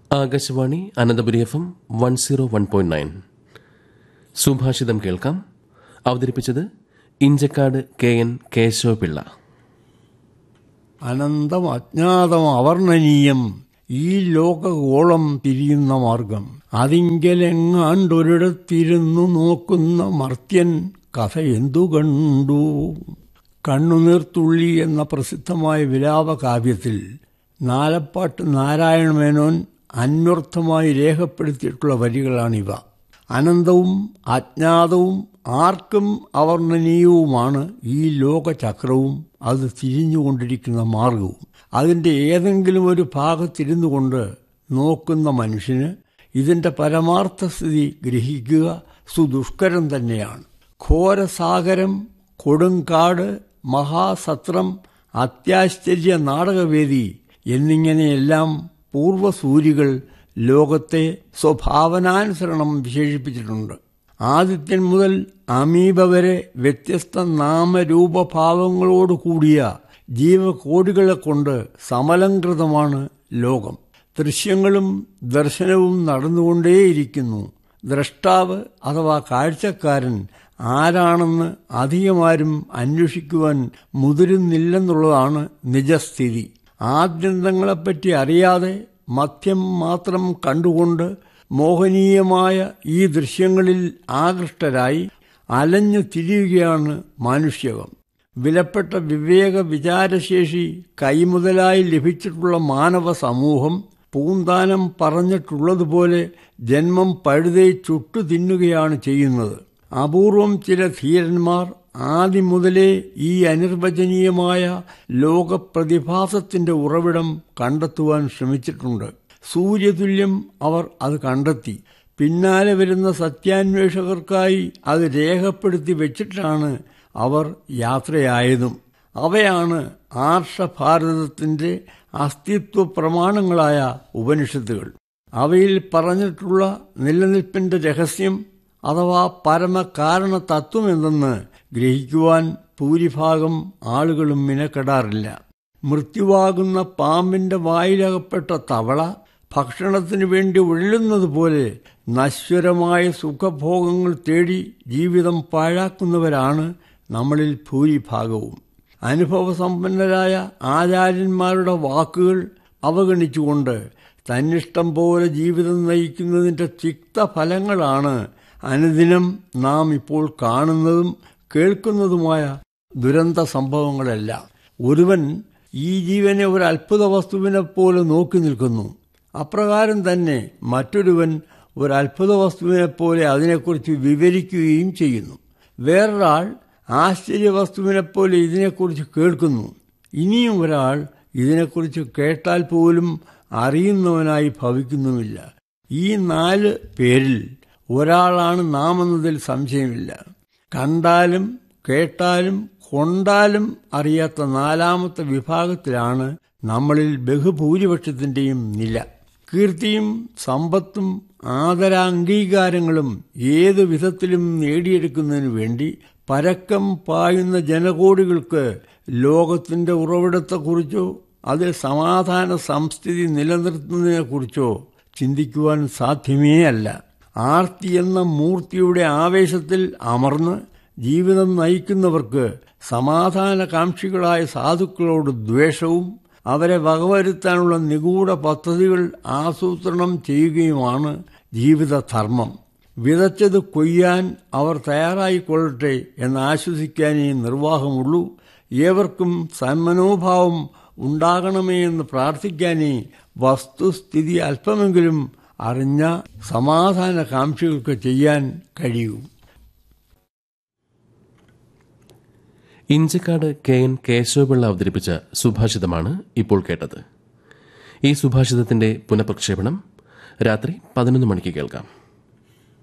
Akashvani Ananthapuri F M one zero one point nine സുഭാഷിതം കേൾക്കാം അവതരിപ്പിച്ചത് ഇഞ്ചക്കാട് കെ എൻ കേശവപിള്ള അനന്തം അജ്ഞാതം അവർണ്ണനീയം ഈ ലോകഗോളം തിരിയുന്ന മാർഗം അതിങ്കലെങ്ങാണ്ടൊരിടത്തിരുന്നു നോക്കുന്ന മർത്യൻ കഥ എന്തു കണ്ടു കണ്ണുനീർത്തുള്ളി എന്ന പ്രസിദ്ധമായ വിലാപകാവ്യത്തിൽ നാലപ്പാട്ട് നാരായണമേനോൻ അന്വർത്ഥമായി രേഖപ്പെടുത്തിയിട്ടുള്ള വരികളാണിവ അനന്തവും അജ്ഞാതവും ആർക്കും അവർണ്ണനീയവുമാണ് ഈ ലോകചക്രവും അത് തിരിഞ്ഞുകൊണ്ടിരിക്കുന്ന മാർഗവും അതിൻ്റെ ഏതെങ്കിലും ഒരു ഭാഗത്തിരുന്നു കൊണ്ട് നോക്കുന്ന മനുഷ്യന് ഇതിൻ്റെ പരമാർത്ഥസ്ഥിതി ഗ്രഹിക്കുക സുദുഷ്കരം തന്നെയാണ് ഘോരസാഗരം കൊടുങ്കാട് മഹാസത്രം അത്യാശ്ചര്യ നാടകവേദി എന്നിങ്ങനെയെല്ലാം പൂർവസൂരികൾ ലോകത്തെ സ്വഭാവനാനുസരണം വിശേഷിപ്പിച്ചിട്ടുണ്ട് ആദിത്യൻ മുതൽ അമീബ വരെ വ്യത്യസ്ത നാമരൂപഭാവങ്ങളോട് കൂടിയ ജീവകോടികളെ കൊണ്ട് സമലങ്കൃതമാണ് ലോകം ദൃശ്യങ്ങളും ദർശനവും നടന്നുകൊണ്ടേയിരിക്കുന്നു ദ്രഷ്ടാവ് അഥവാ കാഴ്ചക്കാരൻ ആരാണെന്ന് അധികമാരും അന്വേഷിക്കുവാൻ മുതിരുന്നില്ലെന്നുള്ളതാണ് നിജസ്ഥിതി ആദ്യന്തങ്ങളെപ്പറ്റി അറിയാതെ മദ്യം മാത്രം കണ്ടുകൊണ്ട് മോഹനീയമായ ഈ ദൃശ്യങ്ങളിൽ ആകൃഷ്ടരായി അലഞ്ഞു തിരിയുകയാണ് മാനുഷ്യകം വിലപ്പെട്ട വിവേക വിചാരശേഷി കൈമുതലായി ലഭിച്ചിട്ടുള്ള മാനവ സമൂഹം പൂന്താനം പറഞ്ഞിട്ടുള്ളതുപോലെ ജന്മം പഴുതേ ചുട്ടു തിന്നുകയാണ് ചെയ്യുന്നത് അപൂർവം ചില ധീരന്മാർ ആദ്യം മുതലേ ഈ അനിർവചനീയമായ ലോകപ്രതിഭാസത്തിന്റെ ഉറവിടം കണ്ടെത്തുവാൻ ശ്രമിച്ചിട്ടുണ്ട് സൂര്യതുല്യം അവർ അത് കണ്ടെത്തി പിന്നാലെ വരുന്ന സത്യാന്വേഷകർക്കായി അത് രേഖപ്പെടുത്തി വെച്ചിട്ടാണ് അവർ യാത്രയായതും അവയാണ് ആർഷഭാരതത്തിന്റെ അസ്തിത്വ പ്രമാണങ്ങളായ ഉപനിഷത്തുകൾ അവയിൽ പറഞ്ഞിട്ടുള്ള നിലനിൽപ്പിന്റെ രഹസ്യം അഥവാ പരമകാരണ തത്വമെന്തെന്ന് ഗ്രഹിക്കുവാൻ ഭൂരിഭാഗം ആളുകളും മിനക്കെടാറില്ല മൃത്യുവാകുന്ന പാമ്പിന്റെ വായിലകപ്പെട്ട തവള ഭക്ഷണത്തിനു വേണ്ടി ഉഴലുന്നത് പോലെ നശ്വരമായ സുഖഭോഗങ്ങൾ തേടി ജീവിതം പാഴാക്കുന്നവരാണ് നമ്മളിൽ ഭൂരിഭാഗവും അനുഭവസമ്പന്നരായ ആചാര്യന്മാരുടെ വാക്കുകൾ അവഗണിച്ചുകൊണ്ട് തന്നിഷ്ടം പോലെ ജീവിതം നയിക്കുന്നതിൻ്റെ തിക്തഫലങ്ങളാണ് അനുദിനം നാം ഇപ്പോൾ കാണുന്നതും കേൾക്കുന്നതുമായ ദുരന്ത സംഭവങ്ങളെല്ലാം ഒരുവൻ ഈ ജീവനെ ഒരു അത്ഭുത വസ്തുവിനെ പോലെ നോക്കി നിൽക്കുന്നു അപ്രകാരം തന്നെ മറ്റൊരുവൻ ഒരു അത്ഭുത വസ്തുവിനെ പോലെ അതിനെക്കുറിച്ച് വിവരിക്കുകയും ചെയ്യുന്നു വേറൊരാൾ ആശ്ചര്യ വസ്തുവിനെപ്പോലെ ഇതിനെക്കുറിച്ച് കേൾക്കുന്നു ഇനിയും ഒരാൾ ഇതിനെക്കുറിച്ച് കേട്ടാൽ പോലും അറിയുന്നവനായി ഭവിക്കുന്നുമില്ല ഈ നാല് പേരിൽ ഒരാളാണ് നാം എന്നതിൽ സംശയമില്ല കണ്ടാലും കേട്ടാലും കൊണ്ടാലും അറിയാത്ത നാലാമത്തെ വിഭാഗത്തിലാണ് നമ്മളിൽ ബഹുഭൂരിപക്ഷത്തിന്റെയും നില കീർത്തിയും സമ്പത്തും ആദരാംഗീകാരങ്ങളും ഏതു വിധത്തിലും നേടിയെടുക്കുന്നതിനു വേണ്ടി പരക്കം പായുന്ന ജനകോടികൾക്ക് ലോകത്തിന്റെ ഉറവിടത്തെക്കുറിച്ചോ അതിൽ സമാധാന സംസ്ഥിതി നിലനിർത്തുന്നതിനെക്കുറിച്ചോ ചിന്തിക്കുവാൻ സാധ്യമേ അല്ല ആർത്തി എന്ന മൂർത്തിയുടെ ആവേശത്തിൽ അമർന്ന് ജീവിതം നയിക്കുന്നവർക്ക് സമാധാനകാംക്ഷികളായ സാധുക്കളോട് ദ്വേഷവും അവരെ വകവരുത്താനുള്ള നിഗൂഢ പദ്ധതികൾ ആസൂത്രണം ചെയ്യുകയുമാണ് ജീവിതധർമ്മം വിതച്ചത് കൊയ്യാൻ അവർ തയ്യാറായിക്കൊള്ളട്ടെ എന്ന് ആശ്വസിക്കാനേ നിർവാഹമുള്ളൂ ഏവർക്കും സന്മനോഭാവം ഉണ്ടാകണമേ എന്ന് പ്രാർത്ഥിക്കാനേ വസ്തുസ്ഥിതി അല്പമെങ്കിലും അറിഞ്ഞ സമാധാന കാംക്ഷികൾക്ക് ചെയ്യാൻ കഴിയൂ ഇഞ്ചക്കാട് കെ എൻ കേശവപിള്ള അവതരിപ്പിച്ച സുഭാഷിതമാണ് ഇപ്പോൾ കേട്ടത് ഈ സുഭാഷിതത്തിന്റെ പുനഃപ്രക്ഷേപണം രാത്രി പതിനൊന്ന് മണിക്ക് കേൾക്കാം